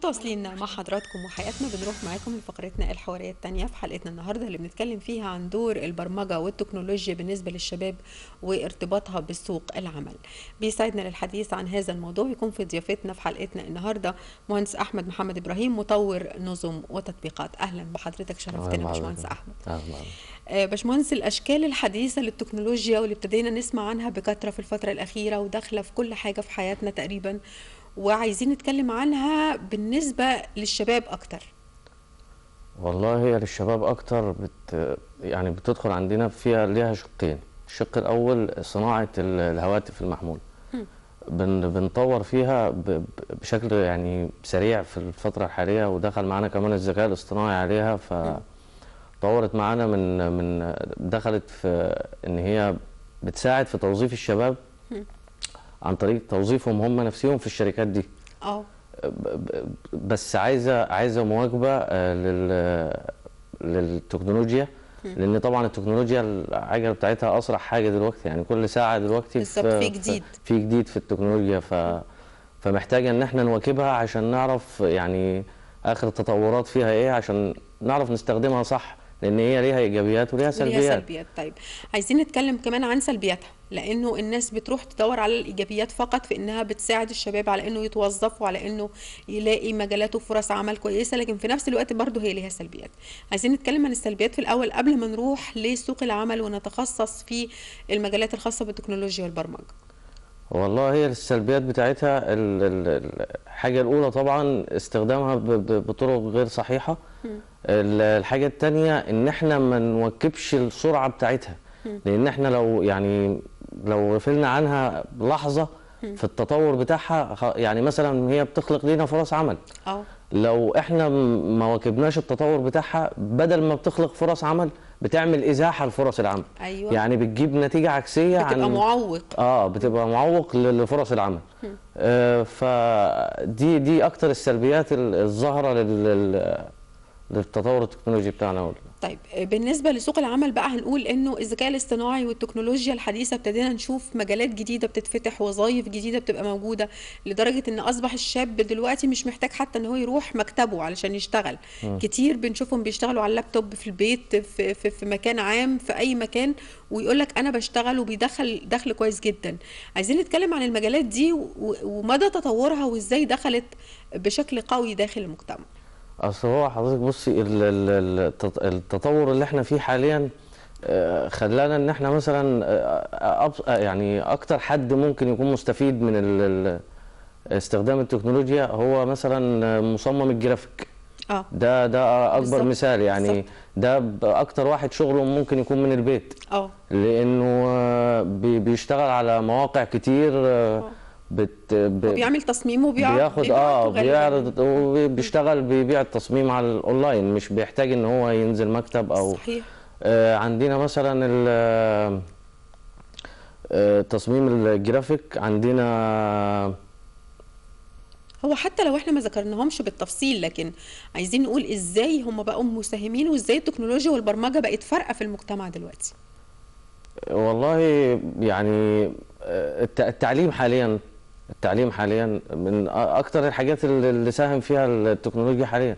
متواصلين مع حضراتكم وحياتنا بنروح معاكم لفقرتنا الحوارية التانية في حلقتنا النهاردة اللي بنتكلم فيها عن دور البرمجة والتكنولوجيا بالنسبة للشباب وارتباطها بسوق العمل بيسعدنا للحديث عن هذا الموضوع يكون في ضيافتنا في حلقتنا النهاردة مهندس أحمد محمد إبراهيم مطور نظم وتطبيقات أهلا بحضرتك شرفتنا باشمهندس أحمد أهلا آه، باشمهندس الاشكال الحديثه للتكنولوجيا واللي ابتدينا نسمع عنها بكثره في الفتره الاخيره وداخله في كل حاجه في حياتنا تقريبا وعايزين نتكلم عنها بالنسبه للشباب اكتر والله هي للشباب اكتر بت يعني بتدخل عندنا فيها ليها شقين الشق الاول صناعه ال- الهواتف المحموله بن بنطور فيها ب- ب- بشكل يعني سريع في الفتره الحاليه ودخل معانا كمان الذكاء الاصطناعي عليها فطورت معانا من من دخلت في ان هي بتساعد في توظيف الشباب عن طريق توظيفهم هم نفسهم في الشركات دي اه بس عايزه عايزه مواكبه آه، لل للتكنولوجيا لان طبعا التكنولوجيا العجله بتاعتها اسرع حاجه دلوقتي يعني كل ساعه دلوقتي بالظبط، في جديد. في جديد في التكنولوجيا ف فمحتاجه ان احنا نواكبها عشان نعرف يعني اخر التطورات فيها ايه عشان نعرف نستخدمها صح لان هي ليها ايجابيات وليها ليها سلبيات سلبيات طيب عايزين نتكلم كمان عن سلبياتها لانه الناس بتروح تدور على الايجابيات فقط في انها بتساعد الشباب على انه يتوظف وعلى انه يلاقي مجالات وفرص عمل كويسه لكن في نفس الوقت برضه هي ليها سلبيات عايزين نتكلم عن السلبيات في الاول قبل ما نروح لسوق العمل ونتخصص في المجالات الخاصه بالتكنولوجيا والبرمجه والله هي السلبيات بتاعتها ال- ال- الحاجة الأولى طبعا استخدامها ب- ب- بطرق غير صحيحة ال- الحاجة التانية إن إحنا ما نواكبش السرعة بتاعتها لأن إحنا لو يعني لو غفلنا عنها لحظة في التطور بتاعها خ- يعني مثلا هي بتخلق لنا فرص عمل اه لو احنا م- ما واكبناش التطور بتاعها بدل ما بتخلق فرص عمل بتعمل ازاحه لفرص العمل أيوة. يعني بتجيب نتيجه عكسيه بتبقى عن معوق اه بتبقى معوق ل- لفرص العمل آه فدي دي اكتر السلبيات ال- الظاهره لل- لل- للتطور التكنولوجي بتاعنا وال- طيب بالنسبة لسوق العمل بقى هنقول انه الذكاء الاصطناعي والتكنولوجيا الحديثة ابتدينا نشوف مجالات جديدة بتتفتح وظائف جديدة بتبقى موجودة لدرجة ان اصبح الشاب دلوقتي مش محتاج حتى ان هو يروح مكتبه علشان يشتغل كتير بنشوفهم بيشتغلوا على اللابتوب في البيت في, في, في مكان عام في اي مكان ويقول لك انا بشتغل وبيدخل دخل كويس جدا عايزين نتكلم عن المجالات دي و- ومدى تطورها وازاي دخلت بشكل قوي داخل المجتمع اصل هو حضرتك بصي ال- ال- التط- التطور اللي احنا فيه حاليا آه، خلانا ان احنا مثلا آه، أبس- آه، يعني اكتر حد ممكن يكون مستفيد من ال- ال- استخدام التكنولوجيا هو مثلا آه، مصمم الجرافيك اه ده ده اكبر بالظبط، مثال يعني بالظبط. ده ب- اكتر واحد شغله ممكن يكون من البيت اه لانه آه، بي- بيشتغل على مواقع كتير آه، بت ب- وبيعمل تصميم وبيعرض بياخد اه بيعرض وبيشتغل بيبيع التصميم على الاونلاين مش بيحتاج ان هو ينزل مكتب او صحيح آه عندنا مثلا ال- آه، تصميم الجرافيك عندنا هو حتى لو احنا ما ذكرناهمش بالتفصيل لكن عايزين نقول ازاي هم بقوا مساهمين وازاي التكنولوجيا والبرمجه بقت فارقه في المجتمع دلوقتي والله يعني آه، الت- التعليم حاليا التعليم حاليا من أ- اكتر الحاجات اللي اللي ساهم فيها التكنولوجيا حاليا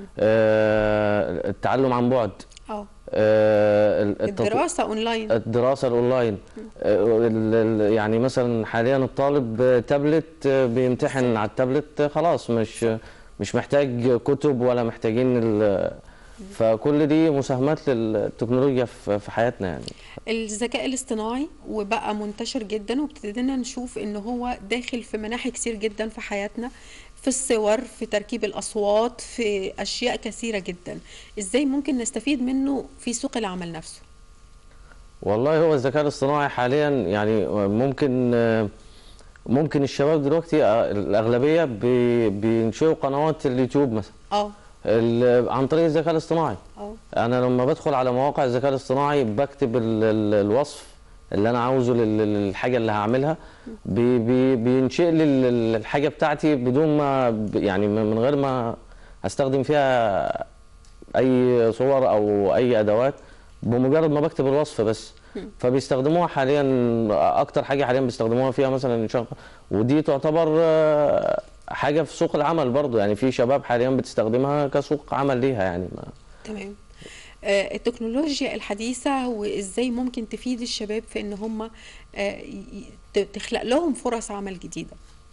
آه، التعلم عن بعد اه آه، التط- الدراسه اونلاين الدراسة الأونلاين آه، ال- ال- يعني مثلا حاليا الطالب آه، تابلت آه، بيمتحن على التابلت آه، خلاص مش مش محتاج كتب ولا محتاجين ال- فكل دي مساهمات للتكنولوجيا في في حياتنا يعني الذكاء الاصطناعي وبقى منتشر جدا وابتدينا نشوف ان هو داخل في مناحي كتير جدا في حياتنا في الصور في تركيب الاصوات في اشياء كثيره جدا ازاي ممكن نستفيد منه في سوق العمل نفسه والله هو الذكاء الاصطناعي حاليا يعني ممكن آه، ممكن الشباب دلوقتي آه، الأغلبية بي- بينشئوا قنوات اليوتيوب مثلا اه ال- عن طريق الذكاء الاصطناعي اه انا لما بدخل على مواقع الذكاء الاصطناعي بكتب ال ال الوصف اللي انا عاوزه لل- للحاجه اللي هعملها بي بي بينشئ لي ال- ال- الحاجه بتاعتي بدون ما ب- يعني من من غير ما استخدم فيها اي صور او اي ادوات بمجرد ما بكتب الوصف بس فبيستخدموها حاليا اكتر حاجه حاليا بيستخدموها فيها مثلا إنشاء- ودي تعتبر آه، حاجه في سوق العمل برضو يعني في شباب حاليا بتستخدمها كسوق عمل ليها يعني ما تمام آه، التكنولوجيا الحديثة وازاي ممكن تفيد الشباب في ان هم آه، ي- ت- تخلق لهم فرص عمل جديدة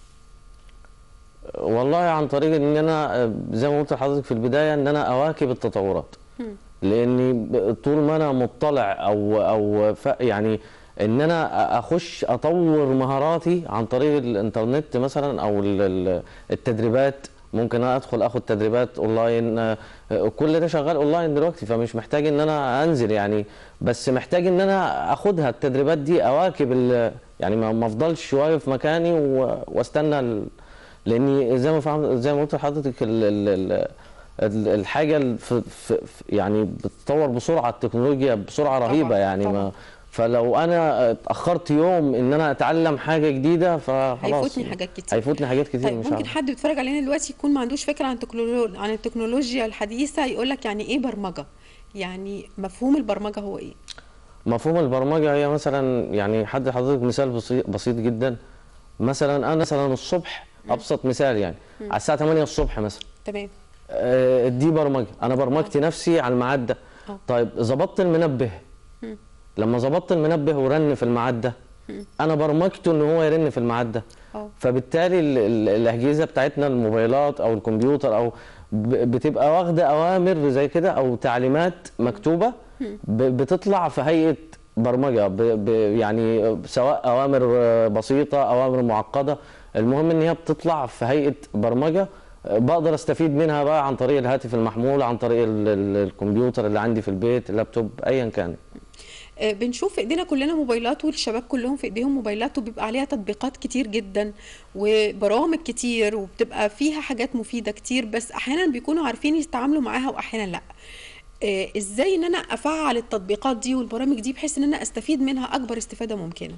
والله عن طريق ان انا آه، زي ما قلت لحضرتك في البدايه ان انا اواكب التطورات مم. لاني ب- طول ما انا مطلع او او ف يعني ان انا أ- اخش اطور مهاراتي عن طريق الانترنت مثلا او ال- ال- التدريبات ممكن ادخل اخد تدريبات اونلاين آه، آه، كل ده شغال اونلاين دلوقتي فمش محتاج ان انا انزل يعني بس محتاج ان انا اخدها التدريبات دي اواكب ال- يعني ما ما افضلش واقف مكاني و- واستنى ال- لاني زي ما فهم زي ما قلت لحضرتك ال- ال- ال- ال- الحاجه ال- في في في- يعني بتتطور بسرعه التكنولوجيا بسرعه رهيبه طبعاً، يعني طبعاً. ما فلو انا اتاخرت يوم ان انا اتعلم حاجه جديده فخلاص هيفوتني حاجات كتير. هيفوتني حاجات كتير طيب مش ممكن عارف حد بيتفرج علينا دلوقتي يكون ما عندوش فكرة عن التكنولوجيا عن التكنولوجيا الحديثة يقول لك يعني ايه برمجة يعني مفهوم البرمجة هو ايه مفهوم البرمجه هي مثلا يعني حد حضرتك مثال بسيط, بسيط جدا مثلا انا مثلا الصبح ابسط مثال يعني على الساعه 8 الصبح مثلا تمام آه، دي برمجه انا برمجت نفسي على الميعاد ده آه. طيب ظبطت المنبه مم. لما ظبطت المنبه ورن في الميعاد ده انا برمجته ان هو يرن في الميعاد ده اه فبالتالي ال- ال- الاجهزه بتاعتنا الموبايلات او الكمبيوتر او ب- بتبقى واخده اوامر زي كده او تعليمات مكتوبه ب- بتطلع في هيئه برمجه ب ب يعني سواء اوامر آه، بسيطه اوامر معقده المهم ان هي بتطلع في هيئه برمجه آه، بقدر استفيد منها بقى عن طريق الهاتف المحمول عن طريق ال- ال- الكمبيوتر اللي عندي في البيت اللابتوب ايا كان آه، بنشوف في ايدينا كلنا موبايلات والشباب كلهم في ايديهم موبايلات وبيبقى عليها تطبيقات كتير جدا وبرامج كتير وبتبقى فيها حاجات مفيدة كتير بس احيانا بيكونوا عارفين يستعاملوا معاها واحيانا لا آه، ازاي ان انا افعل التطبيقات دي والبرامج دي بحيث ان انا استفيد منها اكبر استفادة ممكنة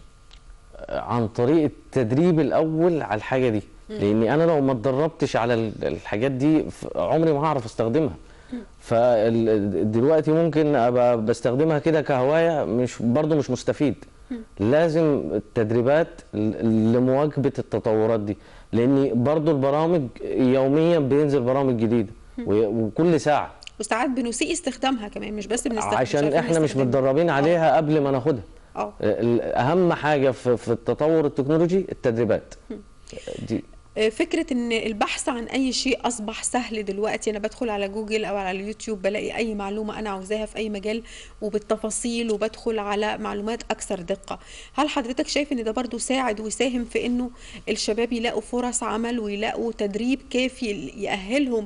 عن طريق التدريب الاول على الحاجه دي لاني انا لو ما اتدربتش على ال- الحاجات دي ف- عمري ما هعرف استخدمها فدلوقتي ممكن ابقى بستخدمها كده كهوايه مش برضو مش مستفيد لازم التدريبات ل- لمواكبه التطورات دي لاني برضو البرامج يوميا بينزل برامج جديده و- وكل ساعه وساعات بنسيء استخدامها كمان مش بس بنستخدم عشان احنا مش متدربين عليها قبل ما ناخدها اه ال- اهم حاجه في في التطور التكنولوجي التدريبات دي آه، فكرة ان البحث عن اي شيء اصبح سهل دلوقتي انا بدخل على جوجل او على اليوتيوب بلاقي اي معلومة انا عاوزاها في اي مجال وبالتفاصيل وبدخل على معلومات اكثر دقة هل حضرتك شايف ان ده برضو ساعد ويساهم في انه الشباب يلاقوا فرص عمل ويلاقوا تدريب كافي يأهلهم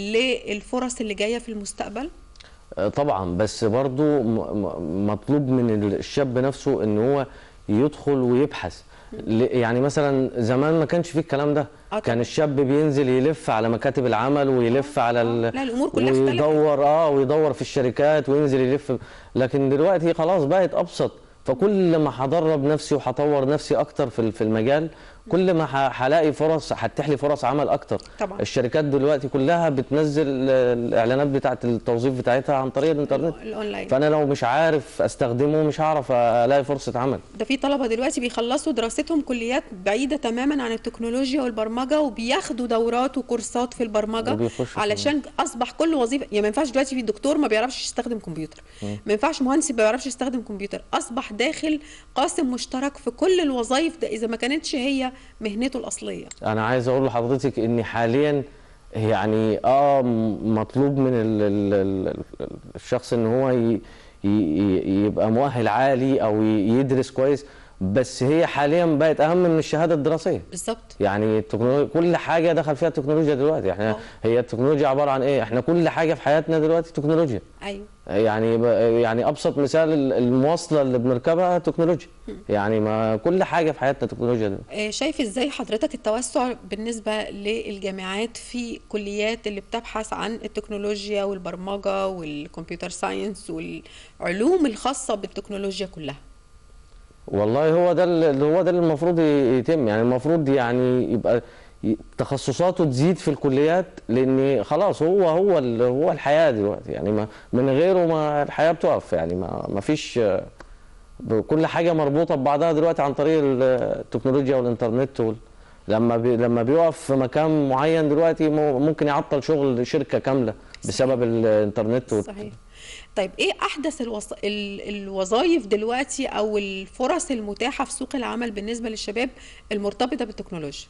للفرص اللي جاية في المستقبل آه، طبعا بس برضو م- م- مطلوب من الشاب نفسه ان هو يدخل ويبحث ل- يعني مثلا زمان ما كانش فيه الكلام ده آه كان طبعاً. الشاب بينزل يلف على مكاتب العمل ويلف على ال... لا، الأمور كلها اختلفت. ويدور اه ويدور في الشركات وينزل يلف لكن دلوقتي خلاص بقت ابسط فكل ما هدرب نفسي وهطور نفسي اكتر في في المجال كل ما ه- هلاقي فرص هتتيح لي فرص عمل اكتر طبعاً. الشركات دلوقتي كلها بتنزل الاعلانات بتاعه التوظيف بتاعتها عن طريق الانترنت الاونلاين فانا لو مش عارف استخدمه مش هعرف الاقي فرصه عمل ده في طلبة دلوقتي بيخلصوا دراستهم كليات بعيدة تماما عن التكنولوجيا والبرمجة وبياخدوا دورات وكورسات في البرمجة وبيخشوا في علشان أصبح كل وظيفة يعني ما ينفعش دلوقتي في دكتور ما بيعرفش يستخدم كمبيوتر ما ينفعش مهندس ما بيعرفش يستخدم كمبيوتر أصبح داخل قاسم مشترك في كل الوظائف ده إذا ما كانتش هي مهنته الأصلية انا عايز اقول لحضرتك ان حاليا يعني اه م- مطلوب من ال ال ال ال- الشخص ان هو ي ي ي- يبقى مؤهل عالي او ي- يدرس كويس بس هي حاليا بقت اهم من الشهاده الدراسيه بالظبط يعني التكنولوجيا كل حاجه دخل فيها التكنولوجيا دلوقتي احنا آه. هي التكنولوجيا عباره عن ايه احنا كل حاجه في حياتنا دلوقتي تكنولوجيا أيوه يعني ب- يعني ابسط مثال ال- المواصله اللي بنركبها تكنولوجيا يعني ما كل حاجه في حياتنا تكنولوجيا دلوقتي آه، شايف ازاي حضرتك التوسع بالنسبة للجامعات في كليات اللي بتبحث عن التكنولوجيا والبرمجة والكمبيوتر ساينس والعلوم الخاصة بالتكنولوجيا كلها والله هو ده اللي هو ده اللي المفروض يتم يعني المفروض يعني يبقى ي- تخصصاته تزيد في الكليات لان خلاص هو هو ال- هو الحياه دلوقتي يعني ما من غيره ما الحياه بتقف يعني ما ما فيش ب- كل حاجه مربوطه ببعضها دلوقتي عن طريق ال- التكنولوجيا والانترنت وال لما بي لما بيقف في مكان معين دلوقتي مو- ممكن يعطل شغل شركه كامله بسبب الانترنت وال- صحيح طيب ايه احدث الوص... ال... الوظائف دلوقتي او الفرص المتاحه في سوق العمل بالنسبه للشباب المرتبطه بالتكنولوجيا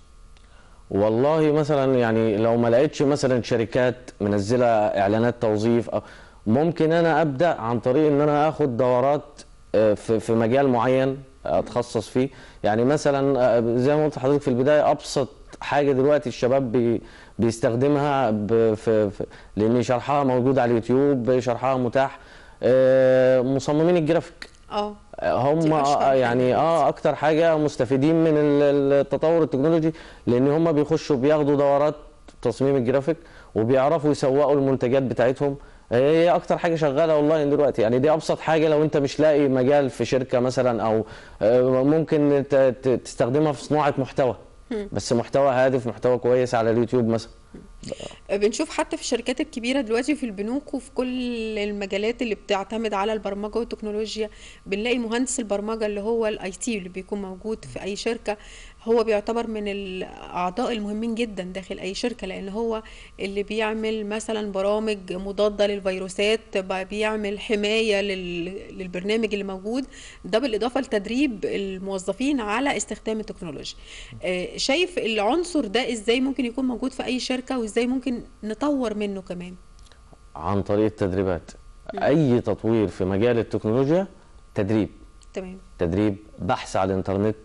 والله مثلا يعني لو ما لقيتش مثلا شركات منزله اعلانات توظيف أو ممكن انا ابدا عن طريق ان انا اخد دورات آه، في في مجال معين اتخصص فيه يعني مثلا آه، زي ما قلت لحضرتك في البدايه ابسط حاجه دلوقتي الشباب بي بيستخدمها ب- في في- لان شرحها موجود على اليوتيوب شرحها متاح آه، مصممين الجرافيك اه هم دي أشهر آه حاجة يعني اه اكتر حاجه مستفيدين من ال- التطور التكنولوجي لان هم بيخشوا بياخدوا دورات تصميم الجرافيك وبيعرفوا يسوقوا المنتجات بتاعتهم هي اكتر حاجه شغاله اونلاين دلوقتي يعني دي ابسط حاجه لو انت مش لاقي مجال في شركه مثلا او آه، ممكن ت- ت- تستخدمها في صناعه محتوى بس محتوى هادف محتوى كويس على اليوتيوب مثلا بنشوف حتى في الشركات الكبيرة دلوقتي في البنوك وفي كل المجالات اللي بتعتمد على البرمجة والتكنولوجيا بنلاقي مهندس البرمجة اللي هو الاي تي اللي بيكون موجود في اي شركة هو بيعتبر من الاعضاء المهمين جدا داخل اي شركة لان هو اللي بيعمل مثلا برامج مضادة للفيروسات ب- بيعمل حماية لل- للبرنامج اللي موجود ده بالاضافة لتدريب الموظفين على استخدام التكنولوجيا آه، شايف العنصر ده ازاي ممكن يكون موجود في اي شركة وازاي ممكن نطور منه كمان عن طريق التدريبات اي تطوير في مجال التكنولوجيا تدريب تمام تدريب بحث على الانترنت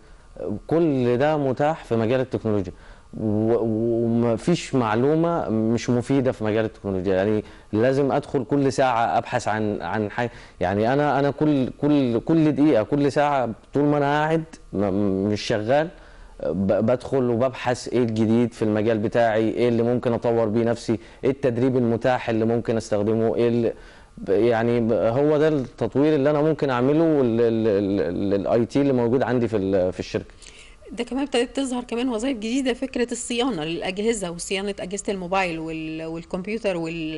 كل ده متاح في مجال التكنولوجيا و- ومفيش معلومه مش مفيده في مجال التكنولوجيا يعني لازم ادخل كل ساعه ابحث عن عن حاجه يعني انا انا كل كل كل دقيقه كل ساعه طول ما انا قاعد م- مش شغال ب- بدخل وببحث ايه الجديد في المجال بتاعي ايه اللي ممكن اطور بيه نفسي ايه التدريب المتاح اللي ممكن استخدمه ايه اللي ب- يعني ب- هو ده التطوير اللي انا ممكن اعمله للاي تي اللي موجود عندي في ال- في الشركه ده كمان ابتدت تظهر كمان وظائف جديدة فكرة الصيانة للأجهزة وصيانة أجهزة الموبايل وال... والكمبيوتر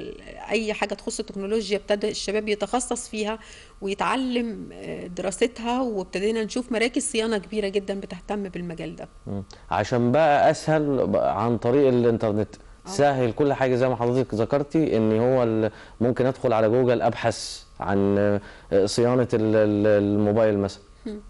وأي حاجة تخص التكنولوجيا ابتدى الشباب يتخصص فيها ويتعلم آه، دراستها وابتدينا نشوف مراكز صيانة كبيرة جدا بتهتم بالمجال ده مم. عشان بقى اسهل بقى عن طريق الانترنت سهل كل حاجه زي ما حضرتك ذكرتي ان هو ال- ممكن ادخل على جوجل ابحث عن آه، صيانه ال- ال- الموبايل مثلا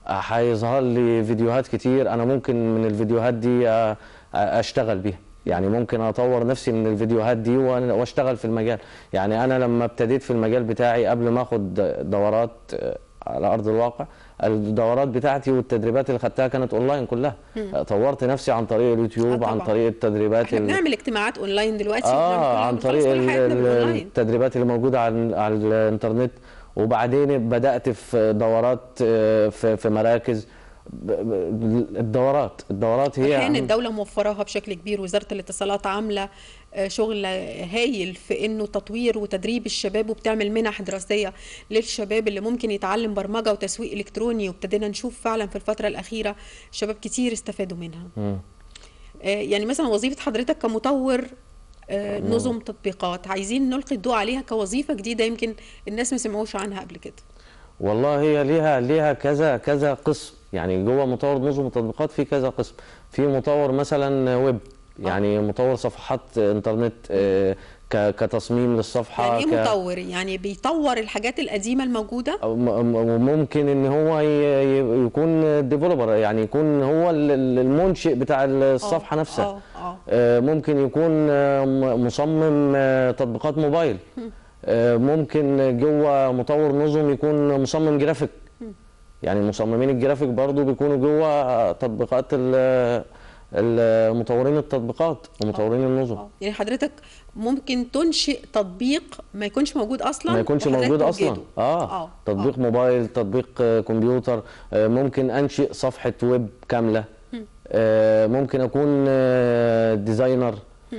هيظهر لي فيديوهات كتير انا ممكن من الفيديوهات دي آه، آه، اشتغل بيها يعني ممكن اطور نفسي من الفيديوهات دي وأنا- واشتغل في المجال يعني انا لما ابتديت في المجال بتاعي قبل ما اخد دورات آه، على ارض الواقع الدورات بتاعتي والتدريبات اللي خدتها كانت اونلاين كلها طورت نفسي عن طريق اليوتيوب آه عن طبعاً. طريق التدريبات احنا ال- بنعمل اجتماعات اونلاين دلوقتي اه وبنعمل عن كل- طريق بنخلص كل ال- حياتنا ال- بالأونلاين. التدريبات اللي موجوده على على الانترنت وبعدين بدات في دورات آه، في في مراكز ب- ب- الدورات الدورات هي احيانا أهم- الدولة موفراها بشكل كبير وزارة الاتصالات عاملة آه، شغل هايل في انه تطوير وتدريب الشباب وبتعمل منح دراسية للشباب اللي ممكن يتعلم برمجة وتسويق الكتروني وابتدينا نشوف فعلا في الفترة الأخيرة شباب كتير استفادوا منها مم. آه، يعني مثلا وظيفة حضرتك كمطور آه، نظم تطبيقات عايزين نلقي الضوء عليها كوظيفة جديدة يمكن الناس ما سمعوش عنها قبل كده والله هي ليها ليها كذا كذا قسم يعني جوه مطور نظم التطبيقات في كذا قسم في مطور مثلا ويب يعني مطور صفحات انترنت آه، ك- كتصميم للصفحه يعني ايه ك- مطور يعني بيطور الحاجات القديمة الموجودة أو م- م- وممكن ان هو ي- ي- يكون ديفلوبر يعني يكون هو ال- ال- المنشئ بتاع الصفحه آه، نفسها اه اه آه، ممكن يكون آه، م- مصمم آه، تطبيقات موبايل آه، ممكن جوه مطور نظم يكون مصمم جرافيك يعني مصممين الجرافيك برضو بيكونوا جوه تطبيقات ال- ال- مطورين التطبيقات ومطورين النظم اه يعني حضرتك ممكن تنشئ تطبيق ما يكونش موجود اصلا ما يكونش وحضرتك موجود اصلا توجده. اه, اه تطبيق موبايل تطبيق آه، كمبيوتر آه، ممكن انشئ صفحه ويب كامله آه، ممكن اكون آه، ديزاينر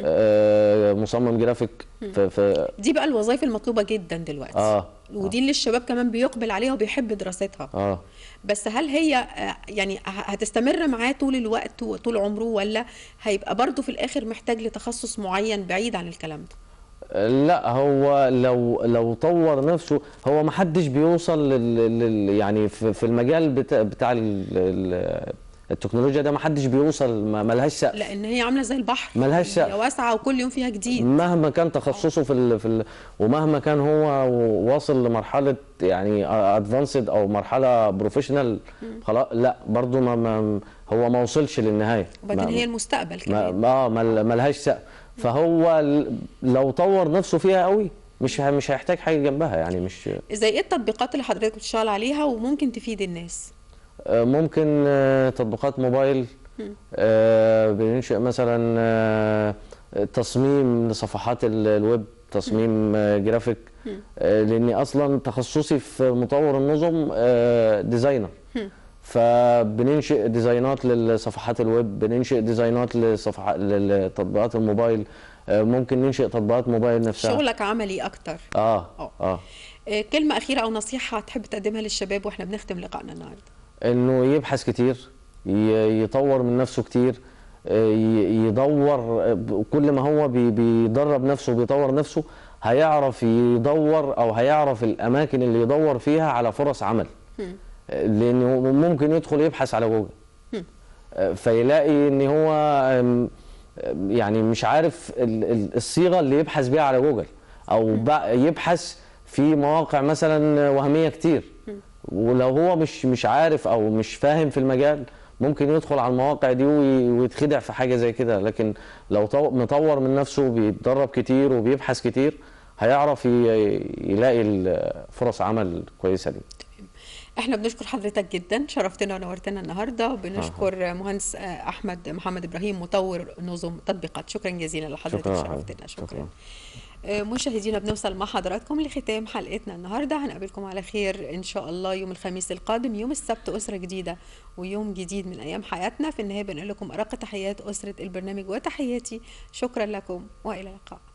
آه، مصمم جرافيك في في دي بقى الوظائف المطلوبة جدا دلوقتي اه ودي اللي الشباب كمان بيقبل عليها وبيحب دراستها اه بس هل هي آه، يعني ه- هتستمر معاه طول الوقت وطول عمره ولا هيبقى برضه في الاخر محتاج لتخصص معين بعيد عن الكلام ده لا هو لو لو طور نفسه هو ما حدش بيوصل لل لل- يعني في في المجال بتاع, بتاع ال- ال- التكنولوجيا ده ما حدش بيوصل ما ملهاش سقف لان هي عامله زي البحر ملهاش سقف. هي واسعه وكل يوم فيها جديد مهما كان تخصصه في ال في ال ومهما كان هو واصل لمرحله يعني ادفانسد او مرحله بروفيشنال خلاص لا برضه ما, ما هو ما وصلش للنهايه وبعدين ما- هي المستقبل ما كمان ما ما- ملهاش سقف فهو ال- لو طور نفسه فيها قوي مش ه- مش هيحتاج حاجه جنبها يعني مش زي ايه التطبيقات اللي حضرتك بتشتغل عليها وممكن تفيد الناس آه، ممكن آه، تطبيقات موبايل آه، بننشئ مثلا آه، تصميم لصفحات ال- الويب تصميم آه، جرافيك آه، لاني اصلا تخصصي في مطور النظم آه، ديزاينر فبننشئ ديزاينات للصفحات الويب بننشئ ديزاينات لصفحات لتطبيقات الموبايل آه، ممكن ننشئ تطبيقات موبايل نفسها شغلك عملي اكتر اه آه. اه آه، كلمه اخيره او نصيحه تحب تقدمها للشباب واحنا بنختم لقائنا النهارده انه يبحث كتير ي- يطور من نفسه كتير آه، ي- يدور آه، كل ما هو بي- بيدرب نفسه وبيطور نفسه هيعرف يدور او هيعرف الاماكن اللي يدور فيها على فرص عمل آه، لانه ممكن يدخل يبحث على جوجل آه، فيلاقي ان هو آم، آم، يعني مش عارف ال- ال- الصيغه اللي يبحث بيها على جوجل او بقى يبحث في مواقع مثلا وهميه كتير ولو هو مش مش عارف او مش فاهم في المجال ممكن يدخل على المواقع دي وي- ويتخدع في حاجه زي كده لكن لو طو- مطور من نفسه وبيتدرب كتير وبيبحث كتير هيعرف ي- يلاقي ال- فرص عمل كويسه ليه احنا بنشكر حضرتك جدا شرفتنا ونورتنا النهارده وبنشكر مهندس آه، احمد محمد ابراهيم مطور نظم تطبيقات شكرا جزيلا لحضرتك شكرا شرفتنا شكرا, شكرا. آه، مشاهدينا بنوصل مع حضراتكم لختام حلقتنا النهارده هنقابلكم على خير ان شاء الله يوم الخميس القادم يوم السبت اسره جديده ويوم جديد من ايام حياتنا في النهايه بنقول لكم ارق تحيات اسره البرنامج وتحياتي شكرا لكم والى اللقاء